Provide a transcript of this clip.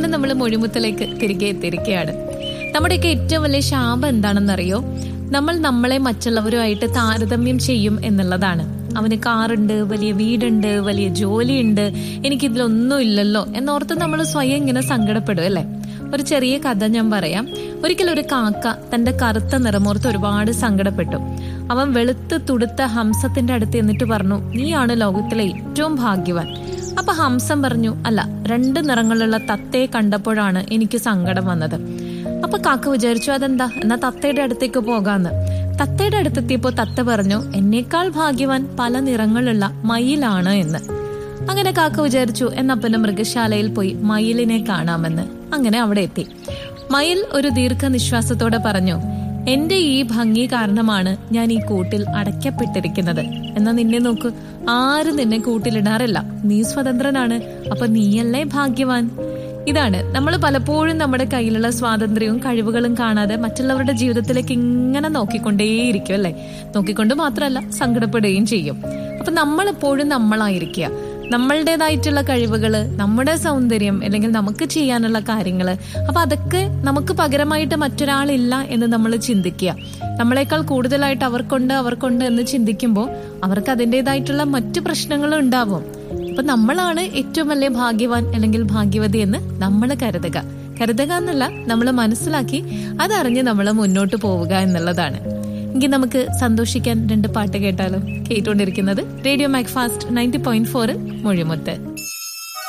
അങ്ങനെ നമ്മൾ മൊഴിമുത്തലേക്ക് തിരികെ എത്തിയിരിക്കുകയാണ് നമ്മുടെയൊക്കെ ഏറ്റവും വലിയ ശാപം എന്താണെന്നറിയോ നമ്മൾ നമ്മളെ മറ്റുള്ളവരുമായിട്ട് താരതമ്യം ചെയ്യും എന്നുള്ളതാണ് അവന് കാറുണ്ട് വലിയ വീടുണ്ട് വലിയ ജോലിയുണ്ട് എനിക്കിതിലൊന്നും ഇല്ലല്ലോ എന്നോർത്ത് നമ്മൾ സ്വയം ഇങ്ങനെ സങ്കടപ്പെടും അല്ലേ ഒരു ചെറിയ കഥ ഞാൻ പറയാം ഒരിക്കൽ ഒരു കാക്ക തന്റെ കറുത്ത നിറമോർത്ത് ഒരുപാട് സങ്കടപ്പെട്ടു അവൻ വെളുത്ത് തുടുത്ത ഹംസത്തിന്റെ അടുത്ത് എന്നിട്ട് പറഞ്ഞു നീയാണ് ലോകത്തിലെ ഏറ്റവും ഭാഗ്യവാൻ അപ്പൊ ഹംസം പറഞ്ഞു അല്ല രണ്ട് നിറങ്ങളുള്ള തത്തയെ കണ്ടപ്പോഴാണ് എനിക്ക് സങ്കടം വന്നത് അപ്പൊ കാക്ക വിചാരിച്ചു അതെന്താ എന്നാ തത്തയുടെ അടുത്തേക്ക് പോകാന്ന് തത്തയുടെ അടുത്തെത്തിയപ്പോ തത്ത പറഞ്ഞു എന്നേക്കാൾ ഭാഗ്യവാൻ പല നിറങ്ങളുള്ള മയിലാണ് എന്ന് അങ്ങനെ കാക്ക വിചാരിച്ചു എന്നാ പിന്നെ മൃഗശാലയിൽ പോയി മയിലിനെ കാണാമെന്ന് അങ്ങനെ അവിടെ എത്തി മയിൽ ഒരു ദീർഘനിശ്വാസത്തോടെ പറഞ്ഞു എന്റെ ഈ ഭംഗി കാരണമാണ് ഞാൻ ഈ കൂട്ടിൽ അടയ്ക്കപ്പെട്ടിരിക്കുന്നത് എന്നാ നിന്നെ നോക്ക് ആരും നിന്നെ കൂട്ടിലിടാറില്ല നീ സ്വതന്ത്രനാണ് അപ്പൊ നീയല്ലേ ഭാഗ്യവാൻ ഇതാണ് നമ്മൾ പലപ്പോഴും നമ്മുടെ കയ്യിലുള്ള സ്വാതന്ത്ര്യവും കഴിവുകളും കാണാതെ മറ്റുള്ളവരുടെ ജീവിതത്തിലേക്ക് ഇങ്ങനെ നോക്കിക്കൊണ്ടേയിരിക്കും അല്ലെ നോക്കിക്കൊണ്ട് മാത്രമല്ല സങ്കടപ്പെടുകയും ചെയ്യും അപ്പൊ നമ്മൾ എപ്പോഴും നമ്മളായിരിക്കുക നമ്മളുടേതായിട്ടുള്ള കഴിവുകള് നമ്മുടെ സൗന്ദര്യം അല്ലെങ്കിൽ നമുക്ക് ചെയ്യാനുള്ള കാര്യങ്ങള് അപ്പൊ അതൊക്കെ നമുക്ക് പകരമായിട്ട് മറ്റൊരാളില്ല എന്ന് നമ്മൾ ചിന്തിക്കുക നമ്മളെക്കാൾ കൂടുതലായിട്ട് അവർക്കുണ്ട് അവർക്കുണ്ട് എന്ന് ചിന്തിക്കുമ്പോൾ അവർക്ക് അതിൻ്റെതായിട്ടുള്ള മറ്റു പ്രശ്നങ്ങളും ഉണ്ടാവും അപ്പൊ നമ്മളാണ് ഏറ്റവും വലിയ ഭാഗ്യവാൻ അല്ലെങ്കിൽ ഭാഗ്യവതി എന്ന് നമ്മൾ കരുതുക കരുതുക എന്നല്ല നമ്മൾ മനസ്സിലാക്കി അതറിഞ്ഞ് നമ്മൾ മുന്നോട്ട് പോവുക എന്നുള്ളതാണ് എങ്കിൽ നമുക്ക് സന്തോഷിക്കാൻ രണ്ട് പാട്ട് കേട്ടാലോ കേട്ടുകൊണ്ടിരിക്കുന്നത് റേഡിയോ മാക്ഫാസ്റ്റ് നയൻറ്റി പോയിന്റ് ഫോറിൽ മൊഴിമുത്ത്